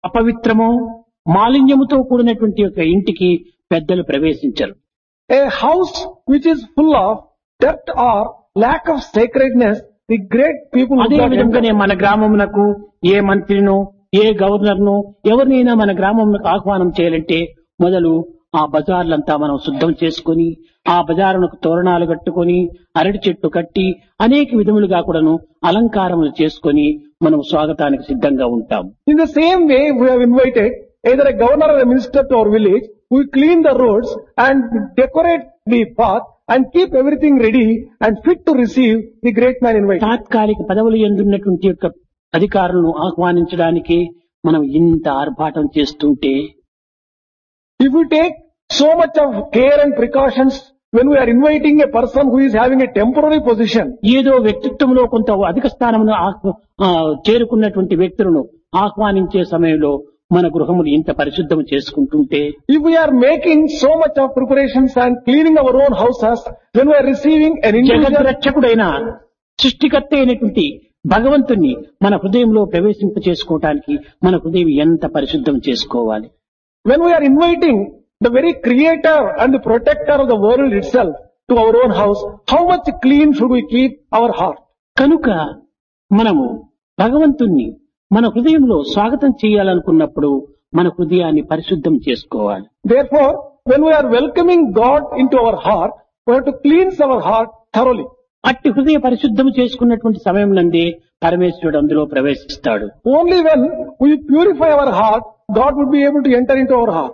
అపవిత్రమో మాలిన్యముతో కూడినటువంటి ఒక ఇంటికి పెద్దలు ప్రవేశించరు A house which is full of dirt or lack of sacredness, the great people would అదే not enter. విధంగానే మన గ్రామమునకు ఏ మంత్రినో ఏ గవర్నర్ను ఎవరినైనా మన గ్రామమునకు ఆహ్వానం చేయాలంటే మొదలు ఆ బజార్లంతా మనం శుద్ధం చేసుకొని ఆ బజారునకు తోరణాలు కట్టుకొని అరటి చెట్టు కట్టి అనేక విధములుగా కూడాను అలంకారములు చేసుకొని మనం స్వాగతానికి సిద్ధంగా ఉంటాం In the same way, we have invited either a governor or a minister to our village. We clean the roads and decorate the path and keep everything ready and fit to receive the great man invited. తాత్కాలిక పదవులు ఎందున్నటువంటి యొక్క అధికారులను ఆహ్వానించడానికి మనం ఇంత ఆర్భాటం చేస్తుంటే If we take so much of care and precautions when we are inviting a person who is having a temporary position, ఏదో వ్యక్తిత్వంలో కొంత అధిక స్థానమును ఆహ్- ఆ, చేరుకున్నటువంటి వ్యక్తులను ఆహ్వానించే సమయంలో మన గృహములు ఇంత పరిశుద్ధం చేసుకుంటుంటే if we are making so much of preparations and cleaning our own houses, when we are receiving an individual జగద్రక్షకుడైన సృష్టికర్త అయినటువంటి భగవంతుణ్ణి మన హృదయంలో ప్రవేశింప చేసుకోవటానికి మన హృదయం ఎంత పరిశుద్ధం చేసుకోవాలి When we are inviting the very creator and the protector of the world itself to our own house, how much clean should we keep our heart? కనుక మనము భగవంతుణ్ణి మన హృదయంలో స్వాగతం చేయాలనుకున్నప్పుడు మన హృదయాన్ని పరిశుద్ధం చేసుకోవాలి Therefore, when we are welcoming God into our heart, we have to cleanse our heart thoroughly. అట్టి హృదయ పరిశుద్ధం చేసుకున్నటువంటి సమయం నందే పరమేశ్వరుడు అందులో ప్రవేశిస్తాడు Only when we purify our heart, God would be able to enter into our heart.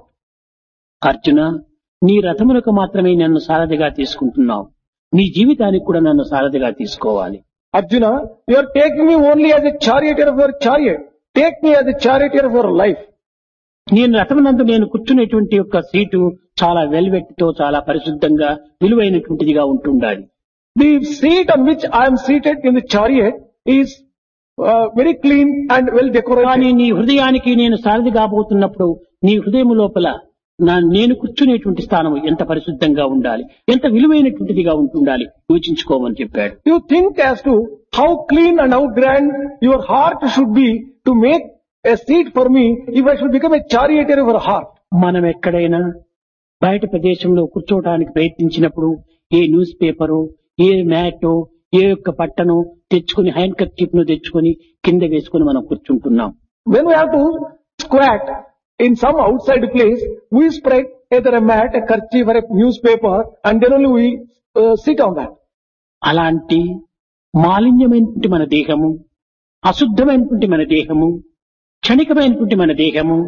Arjuna నీ రథములకు మాత్రమే నన్ను సారథిగా తీసుకుంటున్నావు నీ జీవితానికి కూడా నన్ను సారథిగా తీసుకోవాలి Arjuna, you are taking me only as a charioteer of your chariot. Take me as a charioteer of your life. నేను రథమునందు నేను కూర్చునేటువంటి యొక్క సీటు చాలా వెల్వెట్ తో చాలా పరిశుద్ధంగా విలువైనటువంటిదిగా ఉంటుండాలి The seat on which I am seated in the chariot is uh, very clean and well decorated. కానీ నీ హృదయానికి నేను సారథి కాబోతున్నప్పుడు నీ హృదయం లోపల నా నేను కూర్చునేటువంటి స్థానం ఎంత పరిశుద్ధంగా ఉండాలి ఎంత విలువైనటువంటిదిగా ఉంటుండాలి యోచించుకోమని చెప్పాడు You think as to how clean and how grand your heart should be to make a seat for me if I should become a charioteer of your heart. మనం ఎక్కడైనా బయట ప్రదేశంలో కూర్చోవడానికి ప్రయత్నించినప్పుడు ఏ న్యూస్ పేపరు ఏ మ్యాటో ఏ యొక్క పట్టను తెచ్చుకుని హ్యాండ్ కర్చీప్ ను తెచ్చుకుని కింద వేసుకుని మనం కూర్చుంటున్నాం When we have to squat in some outside place, we spread either a mat, a kerchief or a newspaper and then only we uh, sit on that. అలాంటి మాలిన్యమైనటువంటి మన దేహము అశుద్ధమైనటువంటి మన దేహము క్షణికమైనటువంటి మన దేహము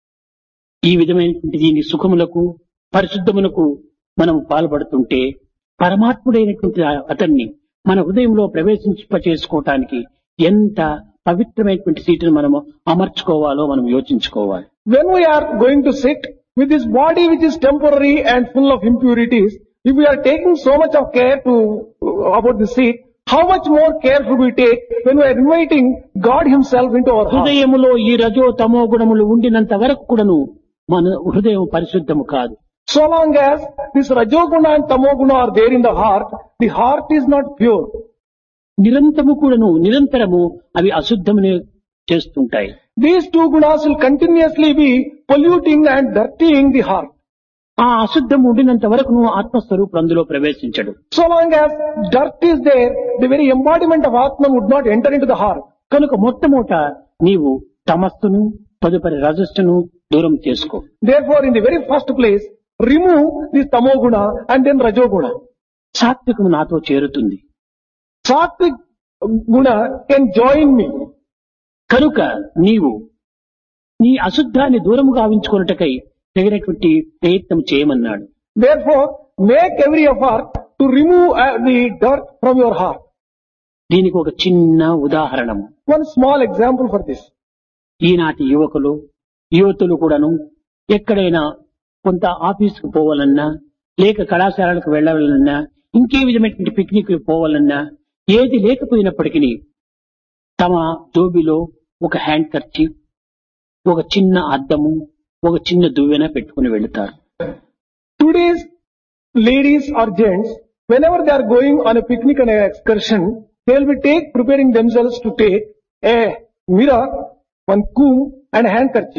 ఈ విధమైనటువంటి దీని సుఖములకు పరిశుద్ధములకు మనం పాల్పడుతుంటే పరమాత్ముడైనటువంటి ఆ అతన్ని మన హృదయంలో ప్రవేశింప చేసుకోవటానికి ఎంత పవిత్రమైనటువంటి సీటును మనము అమర్చుకోవాలో మనం యోచించుకోవాలి When we are going to sit with this body which is temporary and full of impurities, if we are taking so much of care to about the seat, how much more care should we take when we are inviting God Himself into our heart? హృదయములో ఈ రజో తమో గుణములు ఉండినంత వరకు కూడాను మన హృదయం పరిశుద్ధము కాదు So long as this Rajoguna and Tamoguna are there in the heart, the heart is not pure. నిరంతరము కూడాను నిరంతరము అవి అశుద్ధమునే చేస్తుంటాయి These two gunas will continuously be polluting and dirtying the heart. ఆ అశుద్ధం ఉండినంత వరకు నువ్వు ఆత్మస్వరూపుడు అందులో ప్రవేశించడు So long as dirt is there, the very embodiment of Atman would not enter into the heart. కనుక మొట్టమొదట నీవు తమస్సును తదుపరి రజస్సును దూరం చేసుకో Therefore, in the very first place, remove this Tamoguna and then Rajoguna. సాత్వికము నాతో చేరుతుంది Sattvic guna can join me. కనుక నీవు నీ అశుద్ధాన్ని దూరము గావించుకున్నటకై తగినటువంటి ప్రయత్నం చేయమన్నాడు Therefore, make every effort to remove uh, the dirt from your heart. దీనికి ఒక చిన్న ఉదాహరణము One small example for this. ఈనాటి యువకులు యువతులు కూడాను ఎక్కడైనా కొంత ఆఫీసుకు పోవాలన్నా లేక కళాశాలలకు వెళ్ళాలన్నా ఇంకే విధమైనటువంటి పిక్నిక్ పోవాలన్నా ఏది లేకపోయినప్పటికీ తమ జోబిలో ఒక హ్యాండ్ కర్చీ ఒక చిన్న అద్దము ఒక చిన్న దువ్వెన పెట్టుకుని వెళుతారు Today's ladies or gents, whenever they are going on a picnic and an excursion, they will be take preparing themselves to take a mirror, one comb and handkerchief.